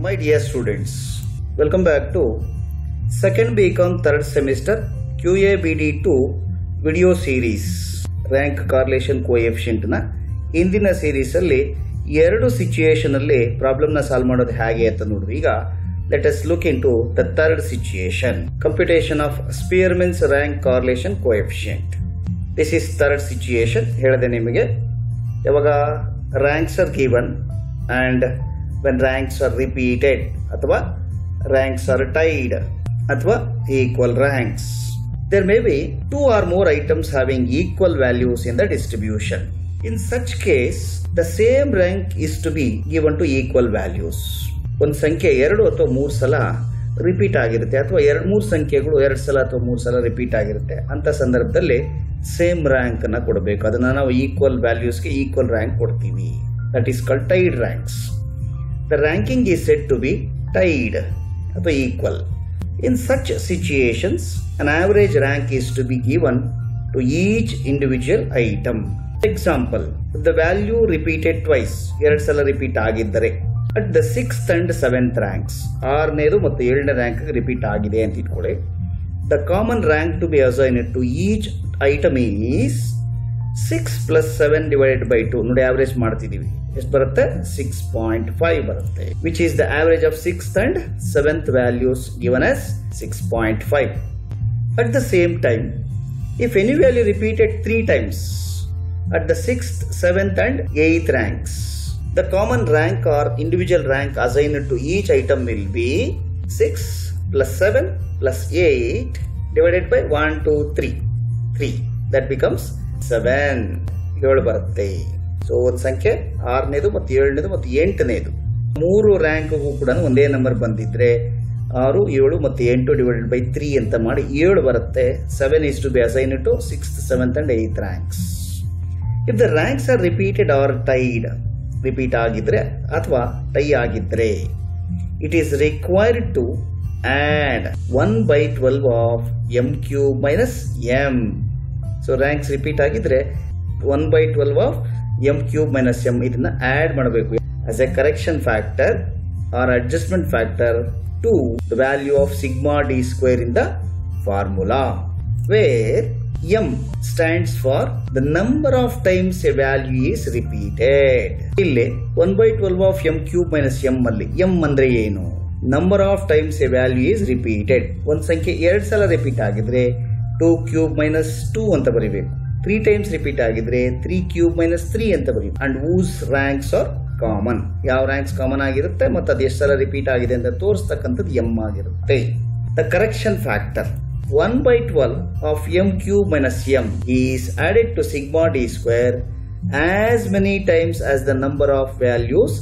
My dear students, welcome back to second BCom third semester QABD2 video series rank correlation coefficient ನ ಇಂದಿನ series ಅಲ್ಲಿ ಎರಡು situation ಅಲ್ಲಿ problem ನ solve ಮಾಡೋದು ಹೇಗೆ ಅಂತ ನೋಡ್ರಿ ಈಗ let us look into the third situation computation of Spearman's rank correlation coefficient this is third situation ಹೇಳಿದೆ ನಿಮಗೆ ಯಾವಾಗ ranks are given and when ranks are repeated ಅಥವಾ ರ್ಯಾಂಕ್ಸ್ ಆರ್ ಟೈಡ್ ಅಥವಾ equal ranks there may be two or more items having equal values in the distribution. In such case, the same rank is to be given to equal values. ಒಂದು ಸಂಖ್ಯೆ ಎರಡು ಅಥವಾ ಮೂರು ಸಲ repeat ಆಗಿರುತ್ತೆ ಅಥವಾ ಎರಡು ಮೂರು ಸಂಖ್ಯೆಗಳು ಎರಡು ಸಲ ಅಥವಾ ಮೂರು ಸಲ ರಿಪೀಟ್ ಆಗಿರುತ್ತೆ ಅಂತ ಸಂದರ್ಭದಲ್ಲಿ ಸೇಮ್ ರ್ಯಾಂಕ್ ಅನ್ನ ಕೊಡಬೇಕು ಅದನ್ನ ನಾವು ಈಕ್ವಲ್ ವ್ಯಾಲ್ಯೂಸ್ಗೆ ಈಕ್ವಲ್ ರ್ಯಾಂಕ್ ಕೊಡ್ತೀವಿ that is called tied ranks the ranking is set to be tied ಅಥವಾ equal In such situations, an average rank is to be given to each individual item. Example, if the value repeated twice, ಎರಡು ಸಲ repeat ಆಗಿದ್ದರೆ at the sixth and seventh ranks ಆರನೇದು ಮತ್ತು ಏಳನೇ rank repeat ಆಗಿದೆ ಅಂತ ಇಟ್ಕೊಳ್ಳಿ the common rank to be assign to each item is six plus seven divided by two ನೋಡಿ ಆವರೇಜ್ ಮಾಡ್ತಿದೀವಿ ಎಷ್ಟು ಬರುತ್ತೆ ಸಿಕ್ಸ್ ಪಾಯಿಂಟ್ ಫೈವ್ ಬರುತ್ತೆ which is the average of six and seventh values given as six point five at the same time if any value repeated three times at the sixth seventh and eighth ranks the common rank or individual rank assign to each item will be six plus seven plus eight divided by one two three three that becomes seven ಏಳು ಬರುತ್ತೆ so ಒಂದು ಸಂಖ್ಯೆ ಆರನೇದು ಮತ್ತು ಏಳನೇದು ಮತ್ತು ಎಂಟನೇದು ಮೂರು ರ್ಯಾಂಕ್ಗೂ ಕೂಡ ಒಂದೇ ನಂಬರ್ ಬಂದಿದ್ರೆ ಆರು ಏಳು ಮತ್ತು ಎಂಟು ಡಿವೈಡೆಡ್ ಬೈ ತ್ರೀ ಅಂತ ಮಾಡಿ ಏಳು ಬರುತ್ತೆ seven is to be assign to sixth seventh and eighth ranks if the ranks are repeated or tied repeat ಆಗಿದ್ರೆ ಅಥವಾ ಟೈ ಆಗಿದ್ರೆ it is required to add one by twelve of M Q minus M so ranks repeat ಆಗಿದ್ರೆ one by twelve of M cube minus M ಇದನ್ನ add ಮಾಡಬೇಕು as a correction factor or adjustment factor to the value of sigma D square in the formula where M stands for the number of times a value is repeated ಇಲ್ಲಿ one by twelve of M cube minus M ಅಲ್ಲಿ M ಅಂದ್ರೆ ಏನು number of times a value is repeated ಒಂದ್ ಸಂಖ್ಯೆ ಎರಡ್ ಸಲ repeat ಆಗಿದ್ರೆ two cube minus two ಅಂತ ಬರಿಬೇಕು ತ್ರೀ ಟೈಮ್ಸ್ ರಿಪೀಟ್ ಆಗಿದ್ರೆ ತ್ರೀ ಕ್ಯೂಬ್ ಮೈನಸ್ ತ್ರೀ ಅಂತ ಬರೀಬೇಕು and whose ranks are common ಯಾವ ರ್ಯಾಂಕ್ಸ್ ಕಾಮನ್ ಆಗಿರುತ್ತೆ ಮತ್ತು ಅದು ಎಷ್ಟು ಸಲ ರಿಪೀಟ್ ಆಗಿದೆ ಅಂತ ತೋರಿಸ್ತಕ್ಕಂಥದ್ದು ಎಂ ಆಗಿರುತ್ತೆ the correction factor one by twelve of M cube minus M is added to sigma D square as many times as the number of values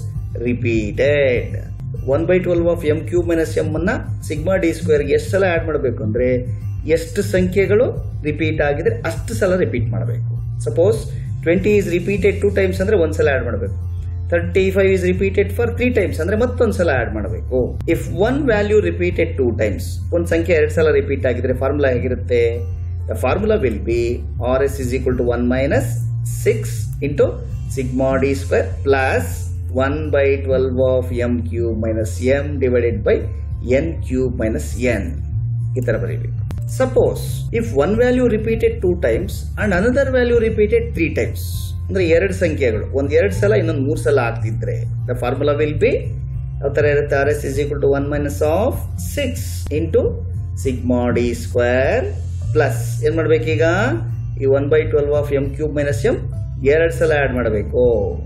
repeated one by twelve of M cube minus M ಅನ್ನ sigma D ಸ್ಕ್ವೇರ್ಗೆ ಎಷ್ಟು ಸಲ add ಮಾಡಬೇಕು ಅಂದ್ರೆ ಎಷ್ಟು ಸಂಖ್ಯೆಗಳು repeat ಆಗಿದ್ರೆ ಅಷ್ಟು ಸಲ ರಿಪೀಟ್ ಮಾಡಬೇಕು suppose twenty is repeated two times ಅಂದ್ರೆ ಒಂದ್ಸಲ ಆಡ್ ಮಾಡಬೇಕು thirty five is repeated for three times ಅಂದ್ರೆ ಮತ್ತೊಂದು ಸಲ ಆಡ್ ಮಾಡಬೇಕು if one value repeated two times ಒಂದು ಸಂಖ್ಯೆ ಎರಡು ಸಲ ರಿಪೀಟ್ ಆಗಿದ್ರೆ ಫಾರ್ಮುಲಾ ಹೇಗಿರುತ್ತೆ the formula will be R S is equal to one minus six into sigma D square plus one by twelve of M cube minus M divided by N cube minus N ಈ ತರ ಬರೀಬೇಕು suppose if one value repeated two times and another value repeated three times ಅಂದ್ರೆ ಎರಡು ಸಂಖ್ಯೆಗಳು ಒಂದ್ ಎರಡು ಸಲ ಇನ್ನೊಂದು ಮೂರು ಸಲ ಆಗ್ತಿದ್ರೆ ದ ಫಾರ್ಮುಲಾ ವಿಲ್ ಬಿ ಯಾವ ತರ ಇರುತ್ತೆ R S is equal to one minus of six into sigma D square plus ಏನ್ ಮಾಡ್ಬೇಕೀಗ ಈ one by twelve of M cube minus M ಎರಡು ಸಲ ಆಡ್ ಮಾಡಬೇಕು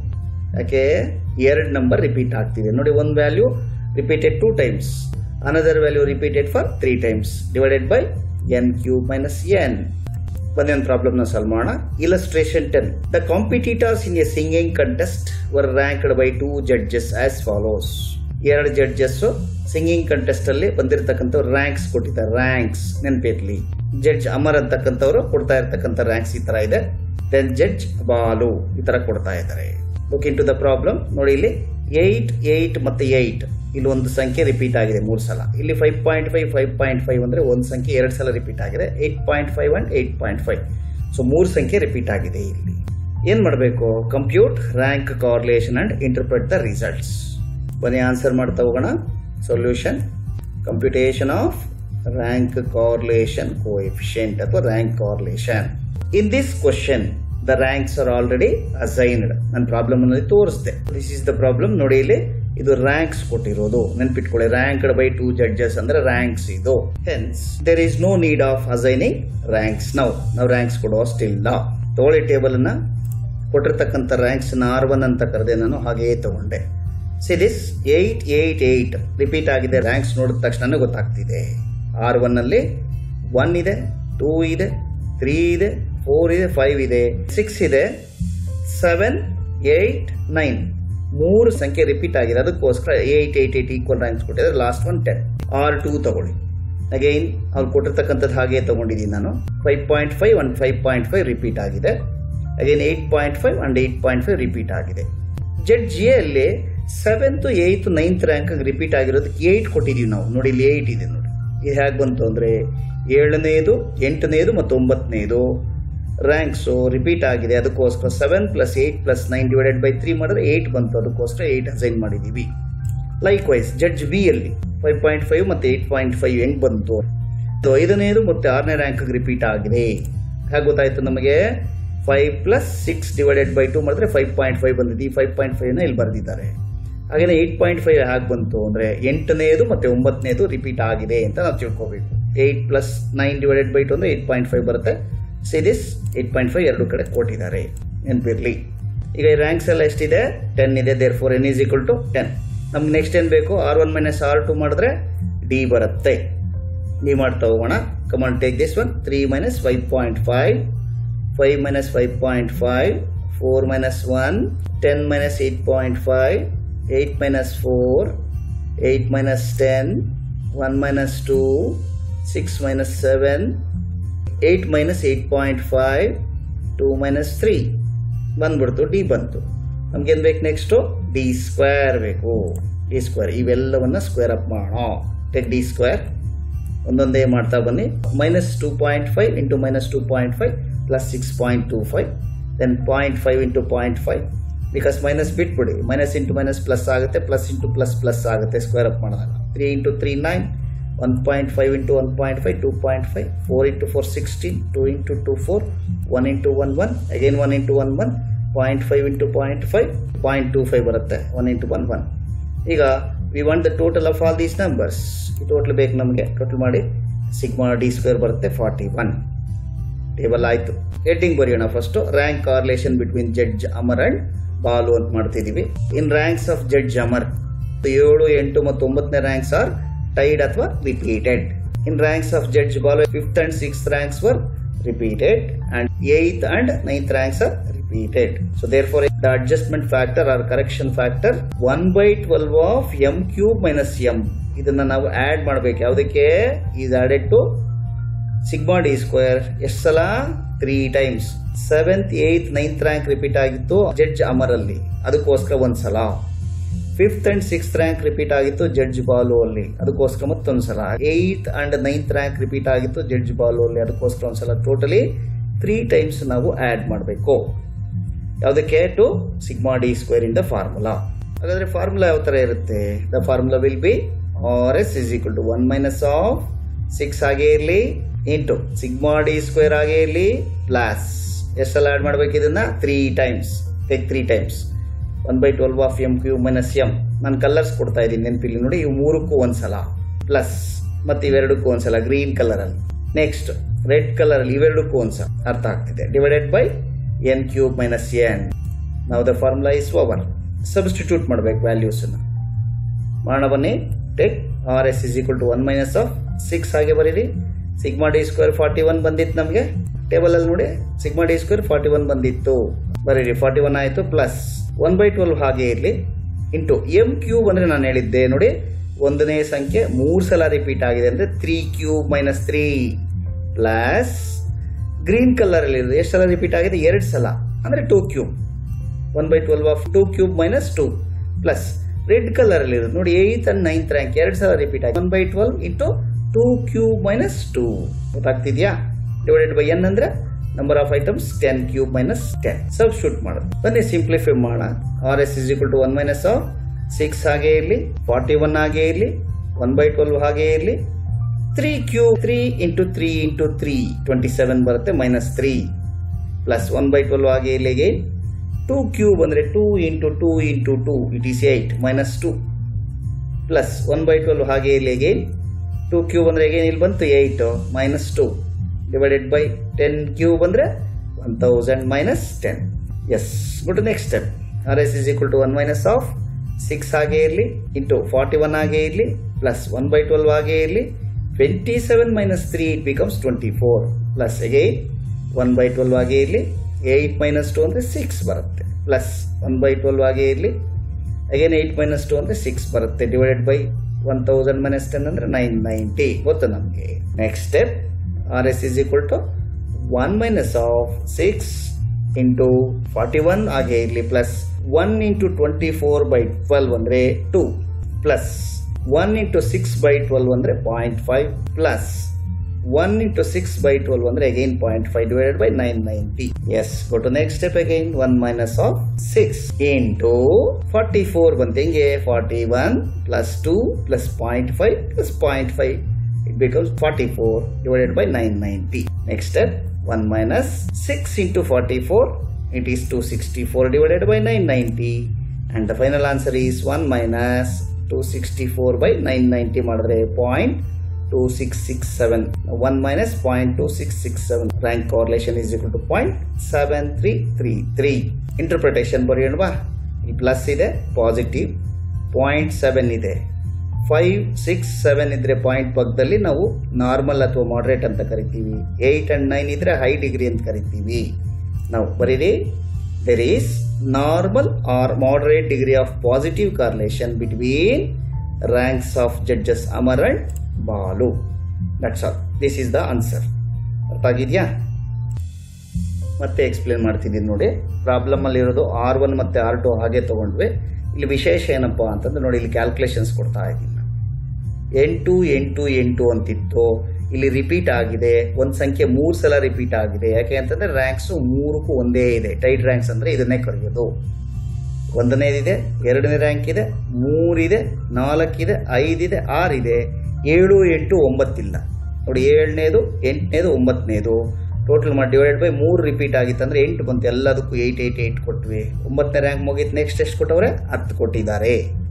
ಯಾಕೆ ಎರಡು ನಂಬರ್ ರಿಪೀಟ್ ಆಗ್ತಿದೆ ನೋಡಿ ಒಂದು value repeated two times another value repeated for three times divided by N cube minus N ಬಂದೇ ಒಂದು ಪ್ರಾಬ್ಲಮ್ ನ ಸಾಲ್ವ್ ಮಾಡೋಣ illustration ten the competitors in a singing contest were ranked by two judges as follows ಎರಡು judges singing contest ಅಲ್ಲಿ ಬಂದಿರತಕ್ಕಂಥ ranks ಕೊಟ್ಟಿದ್ದಾರೆ ranks ನೆನಪಿರ್ಲಿ judge Amar ಅಂತಕ್ಕಂಥವ್ರು ಕೊಡ್ತಾ ಇರ್ತಕ್ಕಂಥ ರ್ಯಾಂಕ್ಸ್ ಈ ತರ ಇದೆ ದೆನ್ ಜಡ್ಜ್ ಬಾಲು ಈ ತರ ಕೊಡ್ತಾ ಇದ್ದಾರೆ look into the problem ನೋಡಿ ಇಲ್ಲಿ ಏಯ್ಟ್ ಏಯ್ಟ್ ಮತ್ತೆ ಏಯ್ಟ್ ಇಲ್ಲಿ ಒಂದು ಸಂಖ್ಯೆ ರಿಪೀಟ್ ಆಗಿದೆ ಮೂರು ಸಲ ಇಲ್ಲಿ five point five five point five ಅಂದ್ರೆ ಒಂದು ಸಂಖ್ಯೆ ಎರಡು ಸಲ ರಿಪೀಟ್ ಆಗಿದೆ eight point five and eight point five so ಮೂರು ಸಂಖ್ಯೆ ರಿಪೀಟ್ ಆಗಿದೆ ಇಲ್ಲಿ ಏನ್ ಮಾಡಬೇಕು compute rank correlation and interpret the results ಬನ್ನಿ ಆನ್ಸರ್ ಮಾಡ್ತಾ ಹೋಗೋಣ solution computation of rank correlation coefficient ಅಥವಾ rank correlation in this question the ranks are already assigned ನನ್ನ ಪ್ರಾಬ್ಲಮ್ ಅನ್ನೋದು ತೋರಿಸ್ದೆ ದಿಸ್ ಇಸ್ ದ ಪ್ರಾಬ್ಲಮ್ ನೋಡಿ ಇಲ್ಲಿ ಇದು ರ್ಯಾಂಕ್ಸ್ ಕೊಟ್ಟಿರೋದು ನೆನ್ಪಿಟ್ಕೊಳ್ಳಿ ರ್ಯಾಂಕ್ಡ್ ಬೈ ಟೂ ಜಡ್ಜಸ್ ಅಂದ್ರೆ ರ್ಯಾಂಕ್ಸ್ ಇದು hence there is no need of assigning ranks ನಾವು ನಾವು ರ್ಯಾಂಕ್ಸ್ ಕೊಡೋ ಅಷ್ಟಿಲ್ಲ ತಗೊಳ್ಳಿ ಟೇಬಲ್ ಅನ್ನ ಕೊಟ್ಟಿರ್ತಕ್ಕಂಥ ರ್ಯಾಂಕ್ಸ್ ಆರ್ ಒನ್ ಅಂತ ಕರೆದೆ ನಾನು ಹಾಗೆಯೇ ತಗೊಂಡೆ see this eight eight eight repeat ಆಗಿದೆ ರ್ಯಾಂಕ್ಸ್ ನೋಡಿದ ತಕ್ಷಣ ಗೊತ್ತಾಗ್ತಿದೆ ಆರ್ ಒನ್ ಅಲ್ಲಿ ಒನ್ ಇದೆ ಟೂ ಇದೆ ತ್ರೀ ಇದೆ ಫೋರ್ ಇದೆ ಫೈವ್ ಇದೆ ಸಿಕ್ಸ್ ಇದೆ ಸೆವೆನ್ ಏಯ್ಟ್ ನೈನ್ ಮೂರು ಸಂಖ್ಯೆ ರಿಪೀಟ್ ಆಗಿದೆ ಅದಕ್ಕೋಸ್ಕರ eight eight eight equal ranks ಕೊಟ್ಟಿದ್ದಾರೆ last one ten R two ತಗೊಳ್ಳಿ ಅಗೈನ್ ಅವ್ರು ಕೊಟ್ಟಿರ್ತಕ್ಕಂಥದ್ದು ಹಾಗೆ ತಗೊಂಡಿದ್ದೀನಿ ನಾನು five point five and five point five repeat ಆಗಿದೆ again eight point five and eight point five repeat ಆಗಿದೆ ಜೆಡ್ ಜಿ ಅಲ್ಲಿ seventh eighth ninth rank repeat ಆಗಿರೋದಕ್ಕೆ ಏಯ್ಟ್ ಕೊಟ್ಟಿದ್ದೀವಿ ನಾವು ನೋಡಿ ಇಲ್ಲಿ ಏಯ್ಟ್ ಇದೆ ನೋಡಿ ಇದು ಹೇಗೆ ಬಂತು ಅಂದರೆ ಏಳನೇದು ಎಂಟನೇದು ಮತ್ತು ಒಂಬತ್ತನೇದು ರ್ಯಾಂಕ್ಸು ರಿಪೀಟ್ ಆಗಿದೆ ಅದಕ್ಕೋಸ್ಕರ seven plus eight plus nine divided by three ಮಾಡಿದ್ರೆ ಏಯ್ಟ್ ಬಂತು ಅದಕ್ಕೋಸ್ಕರ ಏಯ್ಟ್ ಅಸೈನ್ ಮಾಡಿದ್ದೀವಿ ಲೈಕ್ ವೈಸ್ ಜಡ್ಜ್ ಬಿ ಅಲ್ಲಿ ಫೈವ್ ಪಾಯಿಂಟ್ ಫೈವ್ ಮತ್ತು ಏಯ್ಟ್ ಪಾಯಿಂಟ್ ಫೈವ್ ಹೆಂಗ್ ಬಂತು ಇದು ಐದನೇದು ಮತ್ತು ಆರನೇ ರ್ಯಾಂಕ್ ರಿಪೀಟ್ ಆಗಿದೆ ಹೇಗೆ ಗೊತ್ತಾಯ್ತು ನಮಗೆ five plus six divided by two ಮಾಡಿದ್ರೆ ಫೈವ್ ಪಾಯಿಂಟ್ ಫೈವ್ ಬಂದಿದೆ ಈ ಫೈವ್ ಪಾಯಿಂಟ್ ಫೈವ್ನ ಇಲ್ಲಿ ಬರೆದಿದ್ದಾರೆ ಹಾಗೇನೆ ಏಯ್ಟ್ ಪಾಯಿಂಟ್ ಫೈವ್ ಹೇಗೆ ಬಂತು ಅಂದರೆ ಎಂಟನೇದು ಮತ್ತು ಒಂಬತ್ತನೇದು ರಿಪೀಟ್ ಆಗಿದೆ ಅಂತ ನಾವು ತಿಳ್ಕೋಬೇಕು eight plus nine divided by two ಅಂದರೆ ಏಯ್ಟ್ ಪಾಯಿಂಟ್ ಫೈವ್ ಬರುತ್ತೆ see this eight point five ಎರಡು ಕಡೆ ಕೊಟ್ಟಿದ್ದಾರೆ ನೆನಪಿರಲಿ ಈಗ ಈ ರ್ಯಾಂಕ್ಸ್ ಎಲ್ಲ ಎಷ್ಟಿದೆ ಟೆನ್ ಇದೆ there four N is equal to ten ನಮ್ಗೆ ನೆಕ್ಸ್ಟ್ ಏನು ಬೇಕು R one minus R two ಮಾಡಿದ್ರೆ ಡಿ ಬರುತ್ತೆ ಡಿ ಮಾಡ್ತಾ ಹೋಗೋಣ command take this one three minus five point five five minus five point five four minus one ten minus eight point five eight minus four eight minus ten one minus two six minus seven eight minus eight point five two minus three ಬಂದ್ಬಿಡ್ತು D ಬಂತು ನಮ್ಗೇನು ಬೇಕು next D square ಬೇಕು D square ಇವೆಲ್ಲವನ್ನ square up ಮಾಡೋಣ take D square ಒಂದೊಂದೇ ಮಾಡ್ತಾ ಬನ್ನಿ minus two point five into minus two point five plus six point two five then point five into point five because minus ಬಿಟ್ಬಿಡಿ minus into minus plus ಆಗುತ್ತೆ plus into plus plus ಆಗುತ್ತೆ square up ಮಾಡಿದಾಗ three into three nine one point five into one point five two point five four into four sixteen two into two four one into one one again one into one one point five into point five point two five ಬರುತ್ತೆ one into one one ಈಗ we want the total of all these numbers ಈ total ಬೇಕು ನಮಗೆ total ಮಾಡಿ sigma D square ಬರುತ್ತೆ forty one table ಆಯಿತು heading ಬರೆಯೋಣ first rank correlation between judge Amar and Balu ಅಂತ ಮಾಡ್ತಿದ್ದೀವಿ in ranks of judge Amar ಏಳು ಎಂಟು ಮತ್ತು ಒಂಬತ್ತನೇ ರ್ಯಾಂಕ್ಸ್ ಆರ್ ಟೈಡ್ ಅಥವಾ repeated in ranks of judge Balu fifth and six ranks ವರ್ repeated and 8th and 9th ranks are repeated. So therefore the adjustment factor or correction factor 1 by 12 of m cube minus m ಇದನ್ನ ನಾವು add ಮಾಡಬೇಕು ಯಾವುದಕ್ಕೆ is added to sigma D square ಎಷ್ಟು ಸಲ three times seventh eighth ninth rank repeat ಆಗಿತ್ತು judge ಅಮರಲ್ಲಿ ಅದಕ್ಕೋಸ್ಕರ ಒಂದ್ಸಲ fifth and six rank repeat ಆಗಿತ್ತು ಜಡ್ಜ್ ಬಾಲು ಅಲ್ಲಿ ಅದಕ್ಕೋಸ್ಕರ ಮತ್ತೊಂದು ಸಲ eighth and ninth rank repeat ಆಗಿತ್ತು ಜಡ್ಜ್ ಬಾಲು ಅಲ್ಲಿ ಅದಕ್ಕೋಸ್ಕರ ಒಂದ್ಸಲ ಟೋಟಲಿ ತ್ರೀ ಟೈಮ್ಸ್ ನಾವು ಆಡ್ ಮಾಡಬೇಕು ಯಾವುದಕ್ಕೆ to sigma D square in the formula ಹಾಗಾದ್ರೆ ಫಾರ್ಮುಲಾ ಯಾವ ತರ ಇರುತ್ತೆ the formula will be R S is equal to one minus of six ಆಗೇ ಇರಲಿ ಇಂಟು ಸಿಗ್ಮಾ ಡಿ ಸ್ಕ್ವೇರ್ ಆಗೇ ಇರಲಿ ಪ್ಲಸ್ ಎಷ್ಟೆಲ್ಲ ಆಡ್ ಮಾಡ್ಬೇಕು ಇದನ್ನ three times take three times one by twelve of M cube minus M ನಾನು colours ಕೊಡ್ತಾ ಇದ್ದೀನಿ ನೆನಪಿಲ್ಲಿ ನೋಡಿ ಇವು ಮೂರಕ್ಕೂ ಒಂದ್ಸಲ ಪ್ಲಸ್ ಮತ್ತು ಇವೆರಡಕ್ಕೂ ಒಂದ್ಸಲ ಗ್ರೀನ್ ಕಲರಲ್ಲಿ ನೆಕ್ಸ್ಟ್ ರೆಡ್ ಕಲರಲ್ಲಿ ಇವೆರಡಕ್ಕೂ ಒಂದ್ಸಲ ಅರ್ಥ ಆಗ್ತಿದೆ divided by N cube minus N ನಾವು the formula is over substitute ಮಾಡಬೇಕು ವ್ಯಾಲ್ಯೂಸನ್ನು ಮಾಡೋಣ ಬನ್ನಿ take R S is equal to one minus of six ಹಾಗೆ ಬರೀರಿ sigma D square forty one ಬಂದಿತ್ತು ನಮಗೆ ಟೇಬಲಲ್ಲಿ ನೋಡಿ sigma D square forty one ಬಂದಿತ್ತು ಬರೀರಿ ಫಾರ್ಟಿ ಒನ್ ಆಯಿತು ಪ್ಲಸ್ ಒನ್ ಬೈ ಟ್ವೆಲ್ವ್ ಹಾಗೆ ಇರಲಿ ಇಂಟು ಎಮ್ ಕ್ಯೂಬ್ ಅಂದರೆ ನಾನು ಹೇಳಿದ್ದೆ ನೋಡಿ ಒಂದನೇ ಸಂಖ್ಯೆ ಮೂರು ಸಲ ರಿಪೀಟ್ ಆಗಿದೆ ಅಂದರೆ three cube minus three plus green ಕಲರಲ್ಲಿ ಇರೋದು ಎಷ್ಟು ಸಲ ರಿಪೀಟ್ ಆಗಿದೆ ಎರಡು ಸಲ ಅಂದರೆ two cube one by twelve of two cube minus two plus red ಕಲರಲ್ಲಿ ಇರೋದು ನೋಡಿ ಏಯ್ತ್ ಅಂಡ್ ನೈನ್ತ್ ರ್ಯಾಂಕ್ ಎರಡು ಸಲ ರಿಪೀಟ್ ಆಗಿದೆ one by twelve into two cube minus two ಗೊತ್ತಾಗ್ತಿದ್ಯಾ ಡಿವೈಡೆಡ್ ಬೈ ಎನ್ ಅಂದರೆ number of items ten cube minus ten substitute ಮಾಡೋದು ಬನ್ನಿ ಸಿಂಪ್ಲಿಫೈ ಮಾಡೋಣ R S is equal to one minus of six ಹಾಗೆ ಇರಲಿ ಫಾರ್ಟಿ ಒನ್ ಹಾಗೆ ಇರಲಿ one by twelve ಹಾಗೆ ಇರಲಿ three cube three into three into three twenty seven ಬರುತ್ತೆ minus three plus one by twelve ಹಾಗೆ ಇಲ್ಲಿಗೆ ಟೂ ಕ್ಯೂಬ್ ಅಂದರೆ two into two into two it is eight minus two plus one by twelve ಹಾಗೆ ಇಲ್ಲಿಗೆ two cube ಅಂದರೆ ಹೇಗೆ ಇಲ್ಲಿ ಬಂತು eight minus two divided by ten cube ಅಂದರೆ one thousand minus ten yes good next step R S is equal to one minus of six ಹಾಗೆ ಇರಲಿ into forty one ಹಾಗೆ ಇರಲಿ ಪ್ಲಸ್ ಒನ್ ಬೈ ಟ್ವೆಲ್ವ್ ಹಾಗೆ ಇರಲಿ twenty seven minus three it becomes twenty four plus again one by twelve ಹಾಗೆ ಇರಲಿ eight minus two ಅಂದರೆ six ಬರುತ್ತೆ ಪ್ಲಸ್ ಒನ್ ಬೈ ಟ್ವೆಲ್ವ್ ಹಾಗೆ ಇರಲಿ ಅಗೇನ್ ಏಯ್ಟ್ ಮೈನಸ್ ಟು ಅಂದರೆ ಸಿಕ್ಸ್ ಬರುತ್ತೆ divided by one thousand minus ten ಅಂದರೆ nine ninety ಗೊತ್ತು ನಮಗೆ next step R S is equal to one minus of six into forty one ಹಾಗೆ ಇರಲಿ plus one into twenty four by twelve ಅಂದರೆ two plus one into six by twelve ಅಂದರೆ point five plus one into six by twelve ಅಂದರೆ again point five divided by nine ninety yes go to next step again one minus of six into forty four ಬಂತು ಹೆಂಗೆ forty one plus two plus point five plus point five it becomes 44 divided by 990. Next step 1 minus 6 into 44 it is 264 divided by 990 and the final answer is 1 minus 264 by 990 ಮಾಡಿದ್ರೆ point two six six seven one minus point two six six seven rank correlation is equal to point seven three three three interpretation ಬರೆಯೋಣವಾ ಈ plus ಇದೆ positive point seven ಇದೆ five six seven ಇದ್ರೆ point ಪಕ್ಕದಲ್ಲಿ ನಾವು normal ಅಥವಾ moderate ಅಂತ ಕರಿತೀವಿ ಏಯ್ಟ್ ಅಂಡ್ ನೈನ್ ಇದ್ರೆ ಹೈ ಡಿಗ್ರಿ ಅಂತ ಕರಿತೀವಿ ನಾವು ಬರೀರಿ there is normal or moderate degree of positive correlation between ranks of judges Amar and Balu. That's all. This is the answer. ಅರ್ಥ ಆಗಿದೆಯಾ ಮತ್ತೆ ಎಕ್ಸ್ಪ್ಲೇನ್ ಮಾಡ್ತಿದ್ದೀನಿ ನೋಡಿ ಪ್ರಾಬ್ಲಮ್ ಅಲ್ಲಿ ಇರೋದು ಆರ್ ಒನ್ ಮತ್ತೆ ಆರ್ ಟು ಹಾಗೆ ತಗೊಂಡ್ವಿ ಇಲ್ಲಿ ವಿಶೇಷ ಏನಪ್ಪ ಅಂತಂದ್ರೆ ನೋಡಿ ಇಲ್ಲಿ ಕ್ಯಾಲ್ಕುಲೇಷನ್ಸ್ ಕೊಡ್ತಾ ಇದ್ದೀನಿ ನಾನು. ಎಂಟು ಎಂಟು ಎಂಟು ಅಂತಿತ್ತು ಇಲ್ಲಿ ರಿಪೀಟ್ ಆಗಿದೆ ಒಂದು ಸಂಖ್ಯೆ ಮೂರು ಸಲ ರಿಪೀಟ್ ಆಗಿದೆ ಯಾಕೆ ಅಂತಂದ್ರೆ ರ್ಯಾಂಕ್ಸ್ ಮೂರಕ್ಕೂ ಒಂದೇ ಇದೆ ಟೈಟ್ ರ್ಯಾಂಕ್ಸ್ ಅಂದ್ರೆ ಇದನ್ನೇ ಕರೆಯೋದು ಒಂದನೇದಿದೆ ಎರಡನೇ ರ್ಯಾಂಕ್ ಇದೆ ಮೂರಿದೆ ನಾಲ್ಕಿದೆ ಐದಿದೆ ಆರಿದೆ ಏಳು ಎಂಟು ಒಂಬತ್ತಿಲ್ಲ ನೋಡಿ ಏಳನೇದು ಎಂಟನೇದು ಒಂಬತ್ತನೇದು ಟೋಟಲ್ ಮಾಡಿ ಡಿವೈಡೆಡ್ ಬೈ ಮೂರು ರಿಪೀಟ್ ಆಗಿತ್ತು ಅಂದ್ರೆ ಎಂಟು ಬಂತು ಎಲ್ಲದಕ್ಕೂ ಏಯ್ಟ್ ಏಯ್ಟ್ ಏಯ್ಟ್ ಕೊಟ್ವಿ ಒಂಬತ್ತನೇ ರ್ಯಾಂಕ್ ಮುಗೀತು ನೆಕ್ಸ್ಟ್ ಎಷ್ಟು ಕೊಟ್ಟವ್ರೆ ಹತ್ತು ಕೊಟ್ಟಿದ್ದಾರೆ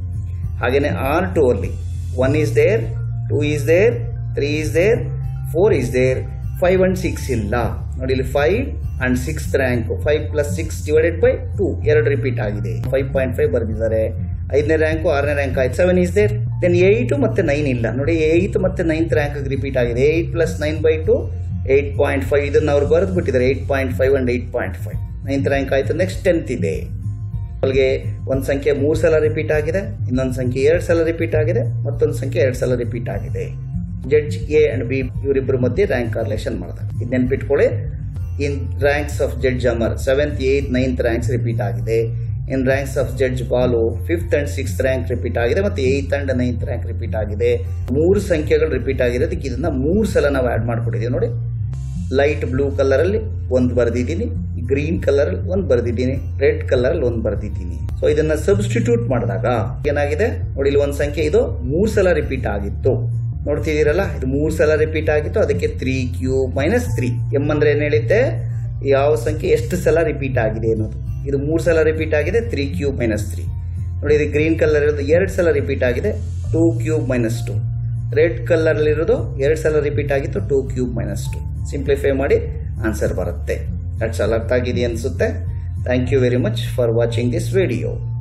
ಹಾಗೆಯೇ ಆರ್ ಟು ಅಲ್ಲಿ one is there two is there three is there four is there five and six ಇಲ್ಲ ನೋಡಿ ಇಲ್ಲಿ five and six rank five plus six divided by two ಎರಡು ರಿಪೀಟ್ ಆಗಿದೆ ಫೈವ್ ಪಾಯಿಂಟ್ ಫೈವ್ ಬರೆದಿದ್ದಾರೆ ಐದನೇ rank ಆರನೇ rank ಆಯ್ತು seven is there then eight ಮತ್ತೆ ನೈನ್ ಇಲ್ಲ ನೋಡಿ ಏಯ್ಟ್ ಮತ್ತೆ ನೈನ್ತ್ ರ್ಯಾಂಕ್ ರಿಪೀಟ್ ಆಗಿದೆ eight plus nine by two eight point five ಇದನ್ನು ಅವ್ರು ಬರೆದು ಬಿಟ್ಟಿದ್ದಾರೆ eight point five and eight point five ninth rank ಆಯ್ತು ನೆಕ್ಸ್ಟ್ ಟೆಂತ್ ಇದೆ ಅಲ್ಲಿಗೆ ಒಂದು ಸಂಖ್ಯೆ ಮೂರು ಸಲ ರಿಪೀಟ್ ಆಗಿದೆ ಇನ್ನೊಂದು ಸಂಖ್ಯೆ ಎರಡು ಸಲ ರಿಪೀಟ್ ಆಗಿದೆ ಮತ್ತೊಂದು ಸಂಖ್ಯೆ ಎರಡು ಸಲ ರಿಪೀಟ್ ಆಗಿದೆ ಜಡ್ಜ್ ಎ ಅಂಡ್ ಬಿ ಇವರಿಬ್ಬರ ಮಧ್ಯೆ ರ್ಯಾಂಕ್ ಕಾರ್ಲೇಷನ್ ಮಾಡಿದಾಗ ಇದು ನೆನ್ಪಿಟ್ಕೊಳ್ಳಿ in ranks of judge Amar seventh eighth ninth ranks repeat ಆಗಿದೆ in ranks of judge Balu fifth and sixth rank repeat ಆಗಿದೆ ಮತ್ತೆ eighth and ninth rank repeat ಆಗಿದೆ ಮೂರು ಸಂಖ್ಯೆಗಳು ರಿಪೀಟ್ ಆಗಿರೋದಕ್ಕೆ ಇದನ್ನ ಮೂರು ಸಲ ನಾವು ಆ್ಯಡ್ ಮಾಡ್ಕೊಟ್ಟಿದ್ದೀವಿ ನೋಡಿ ಲೈಟ್ ಬ್ಲೂ ಕಲರಲ್ಲಿ ಒಂದು ಬರೆದಿದ್ದೀನಿ ಗ್ರೀನ್ ಕಲರ್ ಒಂದು ಬರೆದಿದ್ದೀನಿ ರೆಡ್ ಕಲರ್ ಒಂದು ಬರೆದಿದ್ದೀನಿ ಸೊ ಇದನ್ನ ಸಬ್ಸ್ಟಿಟ್ಯೂಟ್ ಮಾಡಿದಾಗ ಏನಾಗಿದೆ ನೋಡಿ ಇಲ್ಲಿ ಒಂದು ಸಂಖ್ಯೆ ಇದು ಮೂರು ಸಲ ರಿಪೀಟ್ ಆಗಿತ್ತು ನೋಡ್ತಿದ್ದೀರಲ್ಲ ಇದು ಮೂರು ಸಲ ರಿಪೀಟ್ ಆಗಿತ್ತು ಅದಕ್ಕೆ three cube minus three M ಅಂದ್ರೆ ಏನ್ ಹೇಳಿದ್ದೆ ಯಾವ ಸಂಖ್ಯೆ ಎಷ್ಟು ಸಲ ರಿಪೀಟ್ ಆಗಿದೆ ಅನ್ನೋದು ಇದು ಮೂರು ಸಲ ರಿಪೀಟ್ ಆಗಿದೆ ತ್ರೀ ಕ್ಯೂ ಮೈನಸ್ ತ್ರೀ ನೋಡಿ ಇದು ಗ್ರೀನ್ ಕಲರ್ ಇರೋದು ಎರಡು ಸಲ ರಿಪೀಟ್ ಆಗಿದೆ two cube minus two red ಕಲರ್ಲಿರೋದು ಎರಡು ಸಲ ರಿಪೀಟ್ ಆಗಿತ್ತು two cube minus two simplify ಮಾಡಿ ಆನ್ಸರ್ ಬರುತ್ತೆ ದಟ್ಸ್ ಆಲ್ ಅರ್ಥ ಆಗಿದೆ ಅನಿಸುತ್ತೆ thank you very much for watching this video